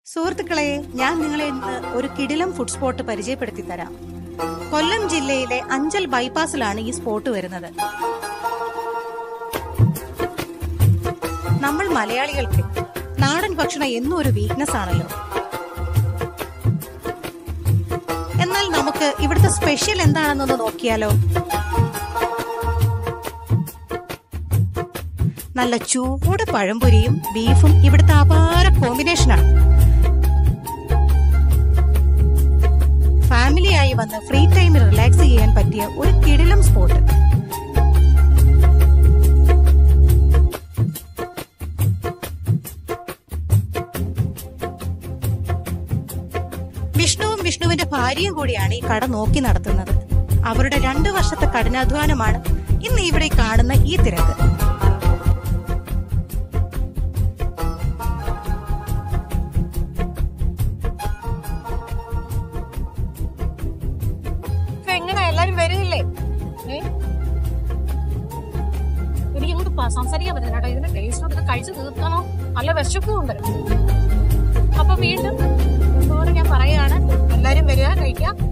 സുഹൃത്തുക്കളെ ഞാൻ നിങ്ങളെ ഇന്ന് ഒരു കിടിലം ഫുഡ് സ്പോട്ട് പരിചയപ്പെടുത്തി തരാം കൊല്ലം ജില്ലയിലെ അഞ്ചൽ ബൈപ്പാസിലാണ് ഈ സ്പോട്ട് വരുന്നത് നമ്മൾ മലയാളികൾക്ക് നാടൻ ഭക്ഷണം എന്നും ഒരു വീക്ക്നെസ് ആണല്ലോ എന്നാൽ നമുക്ക് ഇവിടുത്തെ സ്പെഷ്യൽ എന്താണെന്നൊന്ന് നോക്കിയാലോ നല്ല ചൂട് പഴംപൊരിയും ബീഫും ഇവിടുത്തെ അപാര കോമ്പിനേഷനാണ് ഫാമിലിയായി വന്ന് ഫ്രീ ടൈമിൽ റിലാക്സ് ചെയ്യാൻ പറ്റിയ ഒരു കിടിലം സ്പോട്ട് വിഷ്ണുവും വിഷ്ണുവിന്റെ ഭാര്യയും കൂടിയാണ് ഈ കട നോക്കി നടത്തുന്നത് അവരുടെ രണ്ടു വർഷത്തെ കഠിനാധ്വാനമാണ് ഇന്ന് ഇവിടെ കാണുന്ന ഈ തിരക്ക് ഇപ്പൊ എങ്ങനെ എല്ലാരും വരുന്നില്ലേ ഏ? എനിക്ക് ഇങ്ങോട്ട് പ- സംസാരിക്കാൻ പറ്റില്ല കേട്ടോ ഇതിന്റെ ടേസ്റ്റ് ഒക്കെ കഴിച്ചു തീർക്കണോ നല്ല വിശപ്പും ഉണ്ട് അപ്പൊ വീണ്ടും ഒന്നുകൂടെ ഞാൻ പറയാണ് എല്ലാരും വരിക കഴിക്കാം